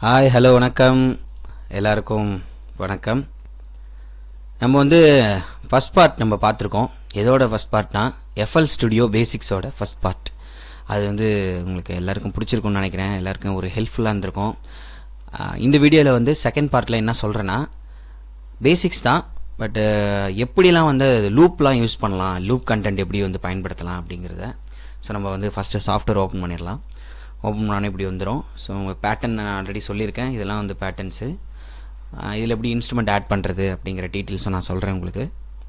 hi hello வணக்கம் எல்லாருக்கும் வணக்கம் நம்ம வந்து ஃபஸ்ட் பார்ட் நம்ம பார்த்துருக்கோம் எதோட ஃபஸ்ட் பார்ட்னா எஃப்எல் ஸ்டுடியோ பேசிக்ஸோட ஃபஸ்ட் பார்ட் அது வந்து உங்களுக்கு எல்லாருக்கும் பிடிச்சிருக்கும்னு நினைக்கிறேன் எல்லாருக்கும் ஒரு ஹெல்ப்ஃபுல்லாக இருந்திருக்கும் ஆஹ் இந்த வீடியோவில் வந்து செகண்ட் பார்ட்டில் என்ன சொல்கிறேன்னா பேசிக்ஸ் தான் பட்டு எப்படிலாம் வந்து லூப்லாம் யூஸ் பண்ணலாம் லூப் கண்டென்ட் எப்படி வந்து பயன்படுத்தலாம் அப்படிங்கிறத ஸோ நம்ம வந்து ஃபஸ்ட்டு சாஃப்ட்வேர் ஓப்பன் பண்ணிடலாம் ஓப்பன் பண்ணானே இப்படி வந்துடும் ஸோ உங்கள் பேட்டர்ன் நான் ஆல்ரெடி சொல்லியிருக்கேன் இதெல்லாம் வந்து பேட்டர்ன்ஸு இதில் எப்படி இன்ஸ்ட்ருமெண்ட் ஆட் பண்ணுறது அப்படிங்கிற டீட்டெயில்ஸும் நான் சொல்கிறேன் உங்களுக்கு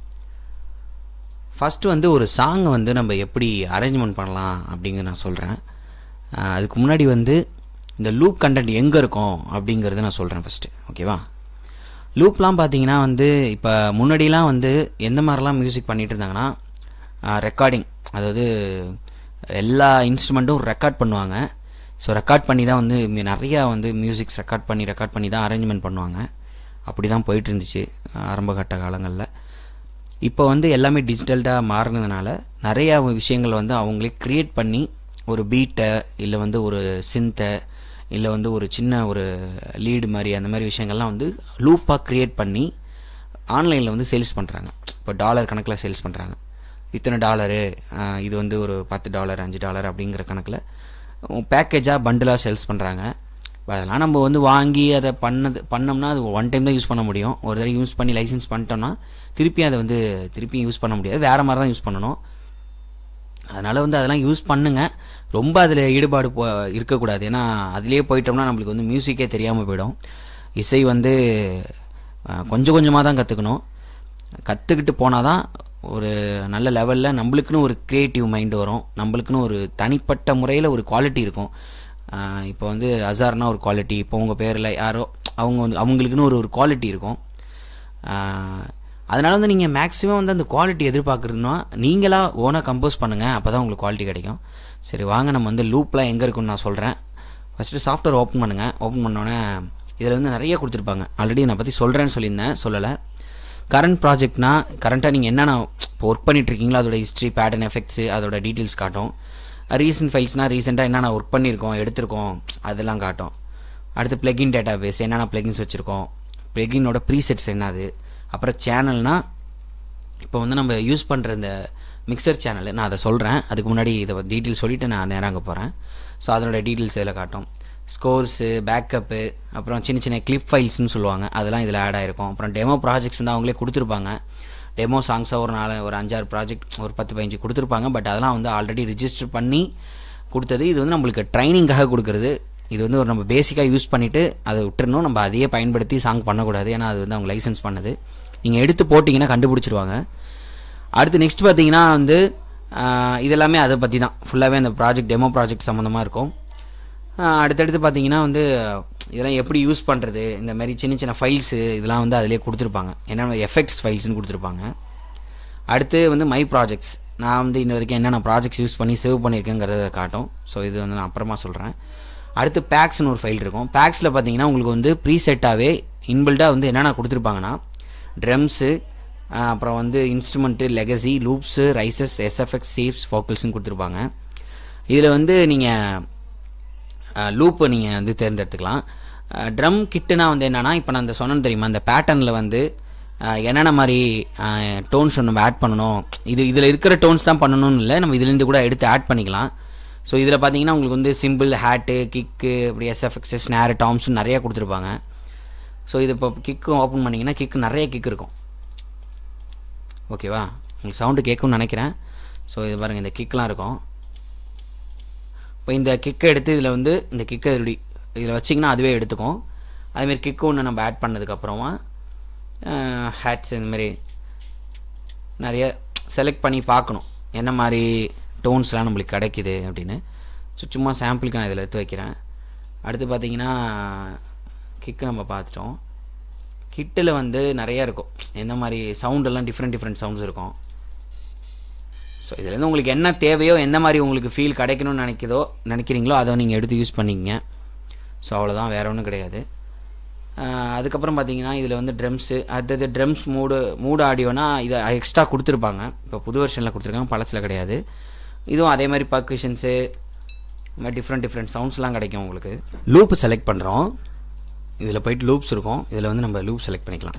ஃபஸ்ட்டு வந்து ஒரு சாங்கை வந்து நம்ம எப்படி அரேஞ்ச்மெண்ட் பண்ணலாம் அப்படிங்கிறத நான் சொல்கிறேன் அதுக்கு முன்னாடி வந்து இந்த லூப் கண்டென்ட் எங்கே இருக்கும் அப்படிங்கிறத நான் சொல்கிறேன் ஃபஸ்ட்டு ஓகேவா லூப்லாம் பார்த்தீங்கன்னா வந்து இப்போ முன்னாடிலாம் வந்து எந்த மாதிரிலாம் மியூசிக் பண்ணிகிட்டு இருந்தாங்கன்னா ரெக்கார்டிங் அதாவது எல்லா இன்ஸ்ட்ருமெண்ட்டும் ரெக்கார்ட் பண்ணுவாங்க ஸோ ரெக்கார்ட் பண்ணி தான் வந்து மி- நிறையா வந்து மியூசிக்ஸ் ரெக்கார்ட் பண்ணி ரெக்கார்ட் பண்ணி தான் அரேஞ்ச்மெண்ட் பண்ணுவாங்க அப்படி தான் போயிட்டு இருந்துச்சு ஆரம்ப கட்ட காலங்களில் இப்போ வந்து எல்லாமே டிஜிட்டல்டாக மாறினதுனால நிறையா விஷயங்கள் வந்து அவங்களே க்ரியேட் பண்ணி ஒரு பீட்டை இல்லை வந்து ஒரு சிந்தை இல்லை வந்து ஒரு சின்ன ஒரு லீடு மாதிரி அந்த மாதிரி விஷயங்கள்லாம் வந்து லூப்பாக க்ரியேட் பண்ணி ஆன்லைனில் வந்து சேல்ஸ் பண்ணுறாங்க இப்போ டாலர் கணக்கில் சேல்ஸ் பண்ணுறாங்க இத்தனை டாலரு இது வந்து ஒரு பத்து டாலர் அஞ்சு டாலர் அப்படிங்கிற கணக்கில் பேக்கேஜாக பண்டிலாக சேல்ஸ் பண்ணுறாங்க அதெல்லாம் நம்ம வந்து வாங்கி அதை பண்ணது பண்ணோம்னா அது ஒன் டைம் தான் யூஸ் பண்ண முடியும் ஒரு தடவை யூஸ் பண்ணி லைசன்ஸ் பண்ணிட்டோம்னா திருப்பி அதை வந்து திருப்பி யூஸ் பண்ண முடியாது வேறு மாதிரி தான் யூஸ் பண்ணணும் அதனால் வந்து அதெல்லாம் யூஸ் பண்ணுங்க ரொம்ப அதில் ஈடுபாடு போ இருக்கக்கூடாது ஏன்னா அதுலேயே போயிட்டோம்னா நம்மளுக்கு வந்து மியூசிக்கே தெரியாமல் போயிடும் இசை வந்து அஹ், கொஞ்சம் கொஞ்சமாக தான் கற்றுக்கணும் கற்றுக்கிட்டு போனால் தான் ஒரு நல்ல லெவலில் நம்மளுக்குன்னு ஒரு க்ரியேட்டிவ் மைண்ட் வரும் நம்மளுக்குன்னு ஒரு தனிப்பட்ட முறையில் ஒரு குவாலிட்டி இருக்கும் அஹ், இப்போ வந்து அசார்னா ஒரு குவாலிட்டி இப்போ உங்கள் பேரில் யாரோ அவங்க வந்து அவங்களுக்குன்னு ஒரு ஒரு குவாலிட்டி இருக்கும் ஆஹ் அதனால வந்து நீங்கள் மேக்ஸிமம் வந்து அந்த குவாலிட்டி எதிர்பார்க்குறதுனா நீங்களாக ஓனாக கம்போஸ் பண்ணுங்கள் அப்போ தான் உங்களுக்கு குவாலிட்டி கிடைக்கும் சரி வாங்க நம்ம வந்து லூப்லாம் எங்கே இருக்குன்னு நான் சொல்கிறேன் ஃபஸ்ட்டு சாஃப்ட்வேர் ஓப்பன் பண்ணுங்கள் ஓப்பன் பண்ணோன்னே இதில் வந்து நிறைய கொடுத்துருப்பாங்க ஆல்ரெடி நான் பற்றி சொல்கிறேன்னு சொல்லியிருந்தேன் சொல்லலை கரண்ட் ப்ராஜெக்ட்னா கரண்ட்டாக நீங்கள் என்னென்ன இப்போ ஒர்க் பண்ணிட்டு இருக்கீங்களோ அதோட ஹிஸ்ட்ரி பேட்டர்ன் எஃபெக்ட்ஸு அதோட டீட்டெயில்ஸ் காட்டும் ரீசன்ட் ஃபைல்ஸ்னால் ரீசெண்டாக என்னென்ன ஒர்க் பண்ணியிருக்கோம் எடுத்திருக்கோம் அதெல்லாம் காட்டும் அடுத்து பிளகின் டேட்டா பேஸ் என்னென்ன பிளகின்ஸ் வச்சுருக்கோம் பிளகினோட ப்ரீசெட்ஸ் என்னது அப்புறம் சேனல்னா இப்போ வந்து நம்ம யூஸ் பண்ணுற இந்த மிக்சர் சேனல் நான் அதை சொல்கிறேன் அதுக்கு முன்னாடி இதை டீட்டெயில் சொல்லிவிட்டு நான் நேரம் அங்கே போகிறேன் ஸோ அதனோட டீட்டெயில்ஸ் இதில் காட்டும் ஸ்கோர்ஸு பேக்கப்பு அப்புறம் சின்ன சின்ன கிளிப் ஃபைல்ஸ்னு சொல்லுவாங்க அதெல்லாம் இதில் ஆட் ஆயிருக்கும் அப்புறம் டெமோ ப்ராஜெக்ட்ஸ் வந்து அவங்களே கொடுத்துருப்பாங்க டெமோ சாங்ஸாக ஒரு நாலு ஒரு அஞ்சாறு ப்ராஜெக்ட் ஒரு பத்து பதினஞ்சு கொடுத்துருப்பாங்க பட் அதெல்லாம் வந்து ஆல்ரெடி ரிஜிஸ்டர் பண்ணி கொடுத்தது இது வந்து நம்மளுக்கு ட்ரைனிங்காக கொடுக்குறது இது வந்து ஒரு நம்ம பேசிக்காக யூஸ் பண்ணிவிட்டு அதை விட்டுறணும் நம்ம அதையே பயன்படுத்தி சாங் பண்ணக்கூடாது ஏன்னா அது வந்து அவங்க லைசன்ஸ் பண்ணது நீங்கள் எடுத்து போட்டிங்கன்னா கண்டுபிடிச்சிருவாங்க அடுத்து நெக்ஸ்ட் பார்த்தீங்கன்னா வந்து ஆஹ், இது எல்லாமே அதை பற்றி தான் ஃபுல்லாகவே அந்த ப்ராஜெக்ட் டெமோ ப்ராஜெக்ட் சம்மந்தமாக இருக்கும் ஆஹ், அடுத்தடுத்து பார்த்தீங்கன்னா வந்து இதெல்லாம் எப்படி யூஸ் பண்ணுறது இந்த மாதிரி சின்ன சின்ன ஃபைல்ஸு இதெல்லாம் வந்து அதிலே கொடுத்துருப்பாங்க என்னென்ன எஃபெக்ட்ஸ் ஃபைல்ஸ்னு கொடுத்துருப்பாங்க அடுத்து வந்து மை ப்ராஜெக்ட்ஸ் நான் வந்து இன்ன வரைக்கும் என்னென்ன ப்ராஜெக்ட்ஸ் யூஸ் பண்ணி சேவ் பண்ணியிருக்கேங்கிறத காட்டும் ஸோ இது வந்து நான் அப்புறமா சொல்கிறேன் அடுத்து பேக்ஸ்னு ஒரு ஃபைல் இருக்கும் பேக்ஸில் பார்த்தீங்கன்னா உங்களுக்கு வந்து ப்ரீசெட்டாகவே இன்பில்டாக வந்து என்னென்ன கொடுத்துருப்பாங்கன்னா ட்ரம்ஸு அப்புறம் வந்து instrument legacy loops risers SFX saves ஃபோக்கல்ஸ்னு கொடுத்துருப்பாங்க இதில் வந்து நீங்கள் லூப்பை நீங்கள் வந்து தேர்ந்தெடுத்துக்கலாம் ட்ரம் கிட்டுனா வந்து என்னன்னா இப்போ நான் இந்த சொன்னேன் தெரியுமா இந்த பேட்டர்னில் வந்து அஹ், என்னென்ன மாதிரி டோன்ஸ் நம்ம ஆட் பண்ணணும் இது இதில் இருக்கிற டோன்ஸ் தான் பண்ணணும்னு இல்லை நம்ம இதுலேருந்து கூட எடுத்து ஆட் பண்ணிக்கலாம் ஸோ இதில் பார்த்தீங்கன்னா உங்களுக்கு வந்து சிம்பிள் ஹேட்டு கிக்கு இப்படி எஸ்எஃப்எக்ஸ் ஸ்னேர் டாம்ஸ் நிறைய கொடுத்துருப்பாங்க ஸோ இது இப்போ கிக்கு ஓப்பன் பண்ணிங்கன்னா கிக்கு நிறைய கிக் இருக்கும் ஓகேவா உங்களுக்கு சவுண்டு கேட்கும்னு நினைக்கிறேன் ஸோ இது பாருங்கள் இந்த கிக்லாம் இருக்கும் இப்போ இந்த கிக்கை எடுத்து இதில் வந்து இந்த கிக்கை இப்படி இதில் வச்சிங்கன்னா அதுவே எடுத்துக்கும் அதுமாரி கிக்கு ஒன்று நம்ம ஆட் பண்ணதுக்கப்புறமா ஹேட்ஸ் இந்த மாதிரி நிறைய செலக்ட் பண்ணி பார்க்கணும் என்ன மாதிரி டோன்ஸ்லாம் நம்மளுக்கு கிடைக்குது அப்படின்னு ஸோ சும்மா சாம்பிளுக்கு நான் இதில் எடுத்து வைக்கிறேன் அடுத்து பார்த்தீங்கன்னா கிக்கு நம்ம பார்த்துட்டோம் கிட்டில் வந்து நிறைய இருக்கும் எந்த மாதிரி சவுண்டெல்லாம் டிஃப்ரெண்ட் டிஃப்ரெண்ட் சவுண்ட்ஸ் இருக்கும் ஸோ இதுலேருந்து உங்களுக்கு என்ன தேவையோ எந்த மாதிரி உங்களுக்கு ஃபீல் கிடைக்கணும்னு நினைக்குதோ நினைக்கிறீங்களோ அதை நீங்கள் எடுத்து யூஸ் பண்ணிக்கங்க ஸோ அவ்வளோதான் வேற ஒன்றும் கிடையாது ஆஹ் அதுக்கப்புறம் பார்த்தீங்கன்னா இதில் வந்து ட்ரம்ஸு அடுத்தது ட்ரம்ஸ் மூடு மூடு ஆடியோனா இதை எக்ஸ்ட்ரா கொடுத்துருப்பாங்க இப்போ புது வருஷனில் கொடுத்துருக்காங்க பழசில் கிடையாது இதுவும் அதே மாதிரி பர்குஷன்ஸு இந்த மாதிரி டிஃப்ரெண்ட் டிஃப்ரெண்ட் சவுண்ட்ஸ்லாம் கிடைக்கும் உங்களுக்கு லூப் செலக்ட் பண்ணுறோம் இதில் போயிட்டு லூப்ஸ் இருக்கும் இதில் வந்து நம்ம லூப் செலக்ட் பண்ணிக்கலாம்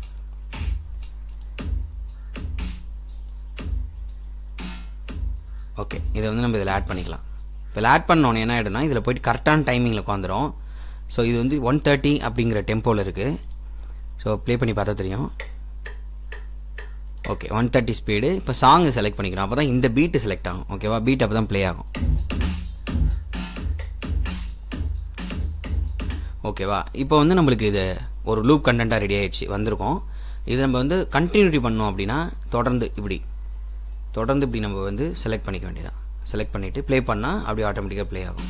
ஓகே இதை வந்து நம்ம இதில் ஆட் பண்ணிக்கலாம் இதில் ஆட் பண்ணோன்னே என்ன ஆகிடும்னா இதில் போயிட்டு கரெக்டான டைமிங்கில் உட்காந்துரும் ஸோ இது வந்து ஒன் தேர்ட்டி அப்படிங்கிற டெம்போவில் இருக்குது ஸோ ப்ளே பண்ணி பார்த்தா தெரியும் ஓகே ஒன் தேர்ட்டி ஸ்பீடு இப்போ சாங் செலக்ட் பண்ணிக்கிறோம் அப்போ தான் இந்த பீட்டு செலக்ட் ஆகும் ஓகேவா பீட் அப்போ தான் ப்ளே ஆகும் ஓகேவா இப்போ வந்து நம்மளுக்கு இது ஒரு லூப் கண்டென்ட்டாக ரெடி ஆயிடுச்சு வந்திருக்கோம் இது நம்ம வந்து கண்டினியூட்டி பண்ணோம் அப்படின்னா தொடர்ந்து இப்படி தொடர்ந்து இப்படி நம்ம வந்து செலக்ட் பண்ணிக்க வேண்டியதான் செலக்ட் பண்ணிவிட்டு ப்ளே பண்ணால் அப்படியே ஆட்டோமேட்டிக்காக ப்ளே ஆகும்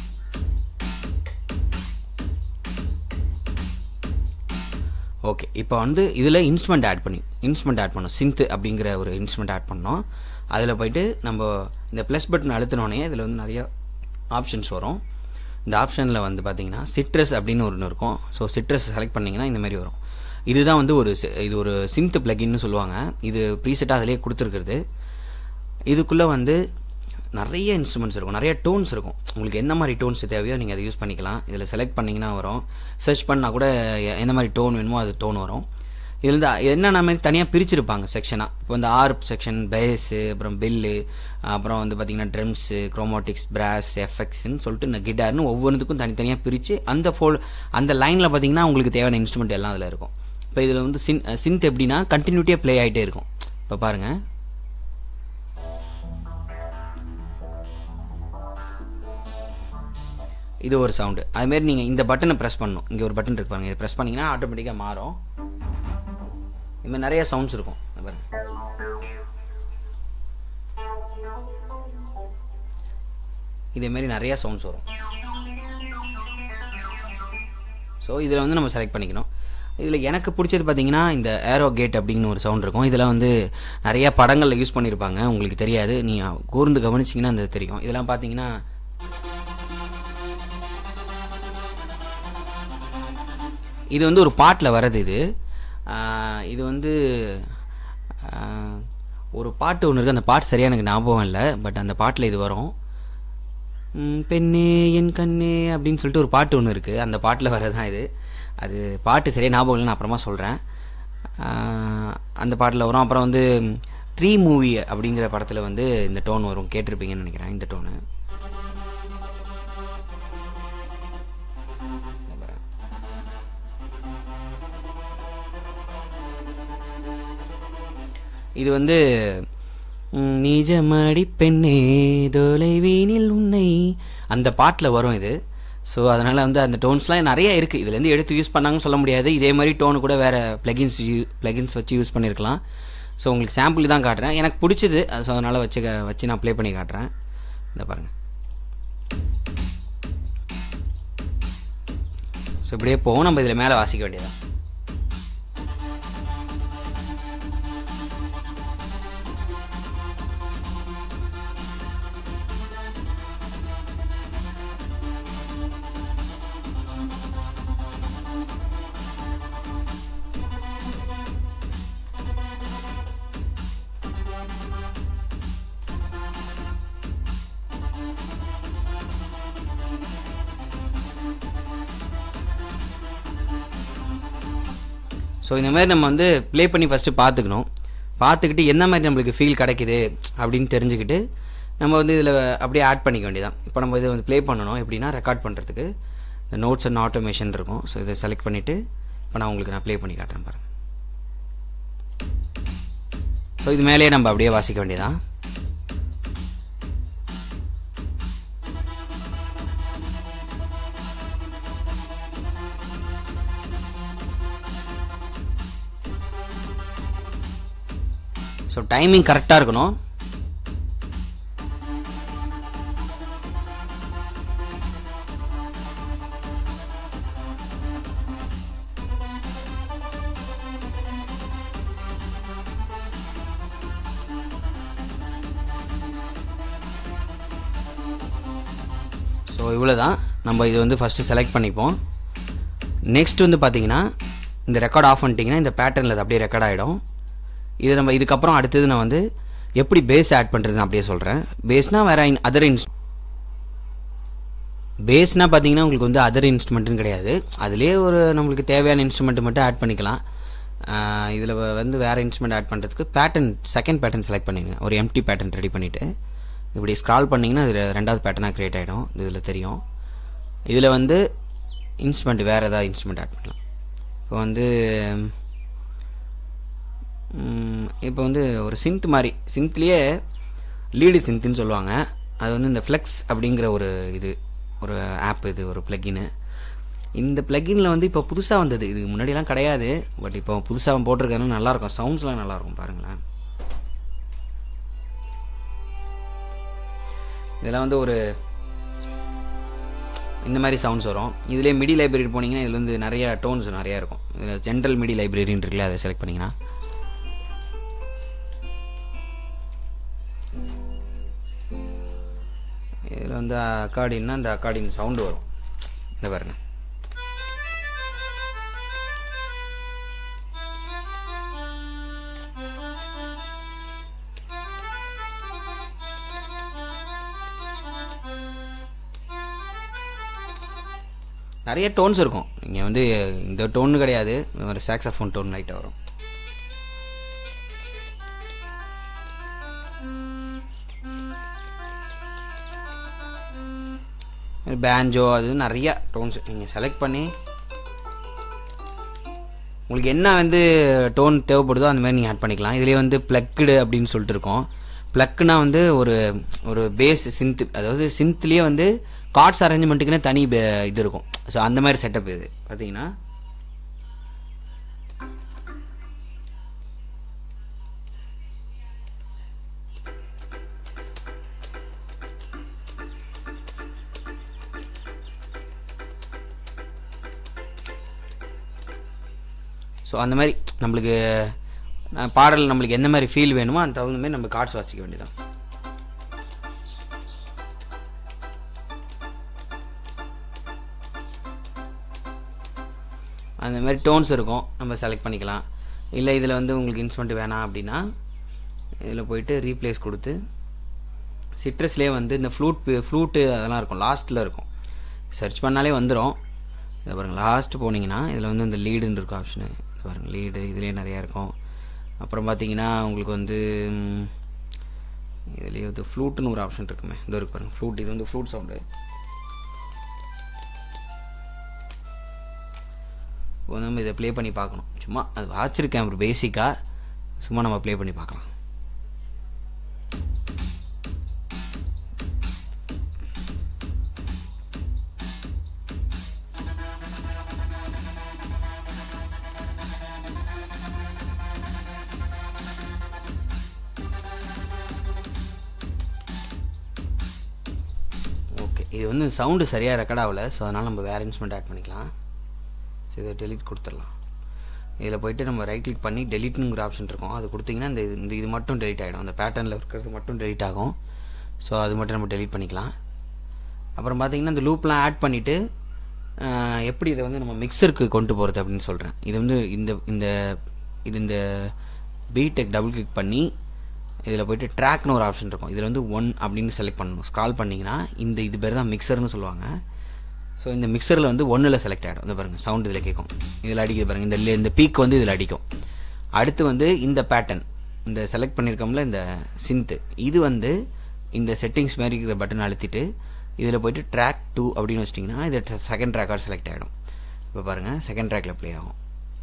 ஓகே இப்போ வந்து இதில் இன்ஸ்ட்ருமெண்ட் ஆட் பண்ணி இன்ஸ்ட்ருமெண்ட் ஆட் பண்ணோம் சிந்த் அப்படிங்கிற ஒரு இன்ஸ்ட்ருமெண்ட் ஆட் பண்ணோம் அதில் போயிட்டு நம்ம இந்த ப்ளஸ் பட்டன் அழுத்தினோடனே இதில் வந்து நிறைய ஆப்ஷன்ஸ் வரும் இந்த ஆப்ஷனில் வந்து பார்த்தீங்கன்னா சிட்ரஸ் அப்படின்னு ஒன்று இருக்கும் ஸோ சிட்ரஸ் செலக்ட் பண்ணிங்கன்னா இந்த மாதிரி வரும் இதுதான் வந்து ஒரு இது ஒரு சிந்த் பிளகின்னு சொல்லுவாங்க இது ப்ரீசெட்டாக அதிலே கொடுத்துருக்குறது இதுக்குள்ளே வந்து நிறைய இன்ஸ்ட்ருமெண்ட்ஸ் இருக்கும் நிறைய டோன்ஸ் இருக்கும் உங்களுக்கு எந்த மாதிரி டோன்ஸ் தேவையோ நீங்கள் அதை யூஸ் பண்ணிக்கலாம் இதில் செலக்ட் பண்ணிங்கன்னா வரும் சர்ச் பண்ணால் கூட எந்த மாதிரி டோன் வேணுமோ அது டோன் வரும் இதில் வந்து என்னென்ன மாதிரி தனியாக பிரிச்சிருப்பாங்க செக்ஷனாக இப்போ வந்து ஆர்ப் செக்ஷன் பேஸு அப்புறம் பெல்லு அப்புறம் வந்து பார்த்திங்கன்னா ட்ரம்ஸு க்ரோமோட்டிக்ஸ் பிராஸ் எஃபெக்ட்ஸ்னு சொல்லிட்டு இந்த கிட்டார்னு ஒவ்வொன்றுத்துக்கும் தனித்தனியாக பிரித்து அந்த ஃபோல் அந்த லைனில் பார்த்தீங்கன்னா உங்களுக்கு தேவையான இன்ஸ்ட்ருமெண்ட் எல்லாம் அதில் இருக்கும் இப்போ இதில் வந்து சின் சின்த் எப்படின்னா கண்டினியூட்டியாக ப்ளே ஆகிட்டே இருக்கும் இப்போ பாருங்கள் இது ஒரு சவுண்டு அதுமாரி நீங்கள் இந்த பட்டனை ப்ரெஸ் பண்ணணும் இங்கே ஒரு பட்டன் இருக்கு பாருங்க இதை ப்ரெஸ் பண்ணிங்கன்னா ஆட்டோமேட்டிக்காக மாறும் இது மாதிரி நிறைய சவுண்ட்ஸ் இருக்கும் பாருங்க இதேமாரி நிறைய சவுண்ட்ஸ் வரும் ஸோ இதில் வந்து நம்ம செலக்ட் பண்ணிக்கணும் இதில் எனக்கு பிடிச்சது பார்த்தீங்கன்னா இந்த ஏரோ கேட் அப்படின்னு ஒரு சவுண்ட் இருக்கும் இதில் வந்து நிறைய படங்களில் யூஸ் பண்ணியிருப்பாங்க உங்களுக்கு தெரியாது நீங்கள் கூர்ந்து கவனிச்சிங்கன்னா அந்த தெரியும் இதெல்லாம் பார்த்தீங்கன்னா இது வந்து ஒரு பாட்டில் வர்றது இது இது வந்து ஒரு பாட்டு ஒன்று இருக்குது அந்த பாட்டு சரியாக எனக்கு ஞாபகம் இல்லை பட் அந்த பாட்டில் இது வரும் பெண்ணே என் கண்ணே அப்படின்னு சொல்லிட்டு ஒரு பாட்டு ஒன்று இருக்குது அந்த பாட்டில் வர்றது தான் இது அது பாட்டு சரியாக ஞாபகம் இல்லை நான் அப்புறமா சொல்கிறேன் அந்த பாட்டில் வரும் அப்புறம் வந்து த்ரீ மூவி அப்படிங்கிற படத்தில் வந்து இந்த டோன் வரும் கேட்டிருப்பீங்கன்னு நினைக்கிறேன் இந்த டோனு இது வந்து நிஜமடி பெண்ணே தொலைவீனில் உன்னை அந்த பாட்டில் வரும் இது ஸோ அதனால் வந்து அந்த டோன்ஸ்லாம் நிறைய இருக்குது இதுலேருந்து எடுத்து யூஸ் பண்ணாங்கன்னு சொல்ல முடியாது இதே மாதிரி டோனு கூட வேறு ப்ளகின்ஸ் யூ ப்ளகின்ஸ் வச்சு யூஸ் பண்ணியிருக்கலாம் ஸோ உங்களுக்கு சாம்பிள் தான் காட்டுறேன் எனக்கு பிடிச்சது ஸோ அதனால் வச்சு வச்சு நான் ப்ளே பண்ணி காட்டுறேன் இந்த பாருங்கள் ஸோ இப்படியே போகும் நம்ம இதில் மேலே வாசிக்க வேண்டியதான் ஸோ இந்த மாதிரி நம்ம வந்து ப்ளே பண்ணி ஃபஸ்ட்டு பார்த்துக்கணும் பார்த்துக்கிட்டு என்ன மாதிரி நம்மளுக்கு ஃபீல் கிடைக்குது அப்படின்னு தெரிஞ்சுக்கிட்டு நம்ம வந்து இதில் அப்படியே ஆட் பண்ணிக்க வேண்டியதான் இப்போ நம்ம இதை வந்து ப்ளே பண்ணணும் எப்படின்னா ரெக்கார்ட் பண்ணுறதுக்கு இந்த நோட்ஸ் அண்ட் ஆட்டோமேஷன் இருக்கும் ஸோ இதை செலக்ட் பண்ணிவிட்டு இப்போ நான் உங்களுக்கு நான் ப்ளே பண்ணி காட்டுறேன் பாருங்கள் ஸோ இது மேலேயே நம்ம அப்படியே வாசிக்க வேண்டியதான் ஸோ டைமிங் கரெக்டாக இருக்கணும் ஸோ இவ்வளோ தான் நம்ம இது வந்து ஃபஸ்ட்டு செலக்ட் பண்ணிப்போம் நெக்ஸ்ட் வந்து பார்த்தீங்கன்னா இந்த ரெக்கார்ட் ஆஃப் பண்ணிட்டீங்கன்னா இந்த பேட்டர்னில் அது அப்படியே ரெக்கார்ட் ஆகிடும் இது நம்ம இதுக்கப்புறம் அடுத்தது நான் வந்து எப்படி பேஸ் ஆட் பண்ணுறதுன்னு அப்படியே சொல்கிறேன் பேஸ்னால் வேறு அதர் இன்ஸ் பேஸ்னால் பார்த்தீங்கன்னா உங்களுக்கு வந்து அதர் இன்ஸ்ட்ருமெண்ட்டுன்னு கிடையாது அதுலேயே ஒரு நம்மளுக்கு தேவையான இன்ஸ்ட்ருமெண்ட் மட்டும் ஆட் பண்ணிக்கலாம் இதில் வந்து வேறு இன்ஸ்ட்ருமெண்ட் ஆட் பண்ணுறதுக்கு பேட்டர்ன் செகண்ட் பேட்டர்ன் செலக்ட் பண்ணிடுங்க ஒரு எம்டி பேட்டர்ன் ரெடி பண்ணிவிட்டு இப்படி ஸ்க்ரால் பண்ணிங்கன்னா அது ரெண்டாவது பேட்டர்னாக க்ரியேட் ஆகிடும் இதில் தெரியும் இதில் வந்து இன்ஸ்ட்ருமெண்ட் வேறு ஏதாவது இன்ஸ்ட்ருமெண்ட் ஆட் பண்ணலாம் இப்போ வந்து இப்போ வந்து ஒரு சிந்த் மாதிரி சிந்த்லேயே லீடு சிந்த்துன்னு சொல்லுவாங்க அது வந்து இந்த ஃப்ளெக்ஸ் அப்படிங்கிற ஒரு இது ஒரு ஆப் இது ஒரு ப்ளக்கின்னு இந்த ப்ளக்கினில் வந்து இப்போ புதுசாக வந்தது இது முன்னாடிலாம் கிடையாது பட் இப்போ புதுசாக போட்டிருக்காருன்னு நல்லாயிருக்கும் சவுண்ட்ஸ்லாம் நல்லாயிருக்கும் பாருங்களேன் இதெல்லாம் வந்து ஒரு இந்த மாதிரி சவுண்ட்ஸ் வரும் இதிலே மிடி லைப்ரரி போனீங்கன்னா இதில் வந்து நிறைய டோன்ஸ் நிறையா இருக்கும் இதில் ஜென்ரல் மிடி லைப்ரரின்னு இருக்குல்ல அதை செலக்ட் பண்ணிங்கன்னா இதில் வந்து அக்காடின்னா இந்த அக்காடின் சவுண்டு வரும் இந்த பாருங்க நிறைய டோன்ஸ் இருக்கும் இங்கே வந்து இந்த டோன்னு கிடையாது ஒரு சாக்ஸஃபோன் டோன் லைட்டாக வரும் பேஞ்சோ அது நிறைய டோன்ஸ் நீங்கள் செலக்ட் பண்ணி உங்களுக்கு என்ன வந்து டோன் தேவைப்படுதோ அந்த மாதிரி நீங்கள் ஆட் பண்ணிக்கலாம் இதுலேயே வந்து ப்ளக்குடு அப்படின்னு சொல்லிட்டு இருக்கோம் ப்ளக்குனா வந்து ஒரு ஒரு பேஸ் சிந்த் அதாவது சிந்த்லேயே வந்து கார்ட்ஸ் அரேஞ்ச்மெண்ட்டுக்குன்னு தனி இது இருக்கும் ஸோ அந்த மாதிரி செட்டப் இது பார்த்தீங்கன்னா ஸோ அந்த மாதிரி நம்மளுக்கு பாடல் நம்மளுக்கு எந்த மாதிரி ஃபீல் வேணுமோ அந்த தகுந்த மாதிரி நம்ம கார்ட்ஸ் வாசிக்க வேண்டியதான் அந்த மாதிரி டோன்ஸ் இருக்கும் நம்ம செலக்ட் பண்ணிக்கலாம் இல்லை இதில் வந்து உங்களுக்கு இன்ஸ்ட்ருமெண்ட் வேணாம் அப்படின்னா இதில் போயிட்டு ரீப்ளேஸ் கொடுத்து சிட்ரஸ்லேயே வந்து இந்த ஃப்ளூட் ஃப்ளூட்டு அதெல்லாம் இருக்கும் லாஸ்ட்டில் இருக்கும் சர்ச் பண்ணாலே வந்துடும் இதை பாருங்கள் லாஸ்ட் போனீங்கன்னா இதில் வந்து இந்த லீடுன்னு இருக்கும் ஆப்ஷனு இது பாருங்கள் லீடு இதுலேயே நிறையா இருக்கும் அப்புறம் பார்த்தீங்கன்னா உங்களுக்கு வந்து இதுலேயே வந்து ஃப்ளூட்டுன்னு ஒரு ஆப்ஷன் இருக்குமே இது இருக்கு பாருங்கள் ஃப்ளூட் இது வந்து ஃப்ளூட் சவுண்டு இப்போ நம்ம இதை ப்ளே பண்ணி பார்க்கணும் சும்மா அது வாச்சிருக்கேன் ஒரு பேசிக்காக சும்மா நம்ம ப்ளே பண்ணி பார்க்கலாம் ஓகே இது வந்து சவுண்டு சரியாக ரெக்கார்ட் ஆகலை ஸோ அதனால் நம்ம வேறு இன்ஸ்ட்ருமெண்ட் ஆட் பண்ணிக்கலாம் ஸோ இதை டெலிட் கொடுத்துடலாம் இதில் போயிட்டு நம்ம ரைட் கிளிக் பண்ணி டெலிட்னுங்கிற ஆப்ஷன் இருக்கும் அது கொடுத்தீங்கன்னா இந்த இந்த இது மட்டும் டெலிட் ஆகிடும் அந்த பேட்டர்னில் இருக்கிறது மட்டும் டெலிட் ஆகும் ஸோ அது மட்டும் நம்ம டெலிட் பண்ணிக்கலாம் அப்புறம் பார்த்தீங்கன்னா இந்த லூப்லாம் ஆட் பண்ணிவிட்டு எப்படி இதை வந்து நம்ம மிக்சருக்கு கொண்டு போகிறது அப்படின்னு சொல்கிறேன் இது வந்து இந்த இந்த இது இந்த பிடெக் டபுள் கிளிக் பண்ணி இதில் போயிட்டு ட்ராக்னு ஒரு ஆப்ஷன் இருக்கும் இதில் வந்து ஒன் அப்படின்னு செலக்ட் பண்ணணும் ஸ்க்ரால் பண்ணிங்கன்னா இந்த இது பேர் தான் மிக்சர்னு சொல்லுவாங்க ஸோ இந்த மிக்சரில் வந்து ஒன்றில் செலக்ட் ஆகிடும் இந்த பாருங்கள் சவுண்ட் இதில் கேட்கும் இதில் அடிக்குது பாருங்கள் இந்த இந்த பீக் வந்து இதில் அடிக்கும் அடுத்து வந்து இந்த பேட்டர்ன் இந்த செலக்ட் பண்ணியிருக்கோம்ல இந்த சிந்த்து இது வந்து இந்த செட்டிங்ஸ் மாதிரி இருக்கிற பட்டன் அழுத்திட்டு இதில் போயிட்டு ட்ராக் டூ அப்படின்னு வச்சிட்டிங்கன்னா இது செகண்ட் ட்ராக்காக செலக்ட் ஆகிடும் இப்போ பாருங்கள் செகண்ட் ட்ராக்கில் ப்ளே ஆகும்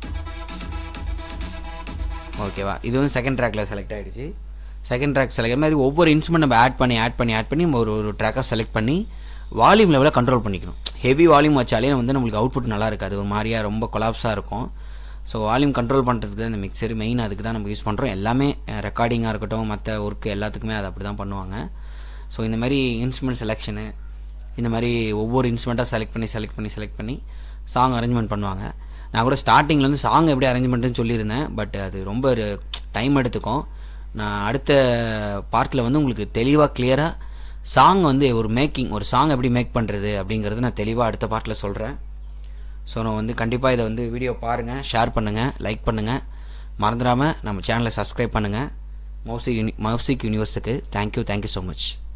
ஓகேவா இது வந்து செகண்ட் ட்ராக்கில் செலக்ட் ஆகிடுச்சு செகண்ட் ட்ராக் செலக்ட் மாதிரி ஒவ்வொரு இன்ஸ்ட்ருமெண்ட் நம்ம ஆட் பண்ணி ஆட் பண்ணி ஆட் பண்ணி நம்ம ஒரு ஒரு ட்ராக்காக செலக்ட் பண்ணி வால்யூம் லெவலில் கண்ட்ரோல் பண்ணிக்கணும் ஹெவி வால்யூம் வச்சாலே வந்து நம்மளுக்கு அவுட்புட் நல்லா இருக்காது ஒரு மாதிரியாக ரொம்ப கொலாப்ஸாக இருக்கும் ஸோ வால்யூம் கண்ட்ரோல் பண்ணுறதுக்கு தான் இந்த மிக்சர் மெயின் அதுக்கு தான் நம்ம யூஸ் பண்ணுறோம் எல்லாமே ரெக்கார்டிங்காக இருக்கட்டும் மற்ற ஒர்க்கு எல்லாத்துக்குமே அது அப்படி தான் பண்ணுவாங்க ஸோ இந்த மாதிரி இன்ஸ்ட்ருமெண்ட் செலெக்ஷனு இந்த மாதிரி ஒவ்வொரு இன்ஸ்ட்ருமெண்ட்டாக செலக்ட் பண்ணி செலக்ட் பண்ணி செலக்ட் பண்ணி சாங் அரேஞ்ச்மெண்ட் பண்ணுவாங்க நான் கூட ஸ்டார்டிங்கில் வந்து சாங் எப்படி அரேஞ்ச்மெண்ட்டுன்னு சொல்லியிருந்தேன் பட் அது ரொம்ப ஒரு டைம் எடுத்துக்கும் நான் அடுத்த பார்ட்டில் வந்து உங்களுக்கு தெளிவாக கிளியராக சாங் வந்து ஒரு மேக்கிங் ஒரு சாங் எப்படி மேக் பண்ணுறது அப்படிங்கிறது நான் தெளிவாக அடுத்த பார்ட்டில் சொல்கிறேன் ஸோ நான் வந்து கண்டிப்பாக இதை வந்து வீடியோ பாருங்கள் ஷேர் பண்ணுங்கள் லைக் பண்ணுங்கள் மறந்துடாமல் நம்ம சேனலை சப்ஸ்கிரைப் பண்ணுங்கள் மௌசிக் யூனி மௌசிக் யூனிவர்ஸுக்கு தேங்க்யூ தேங்க்யூ ஸோ மச்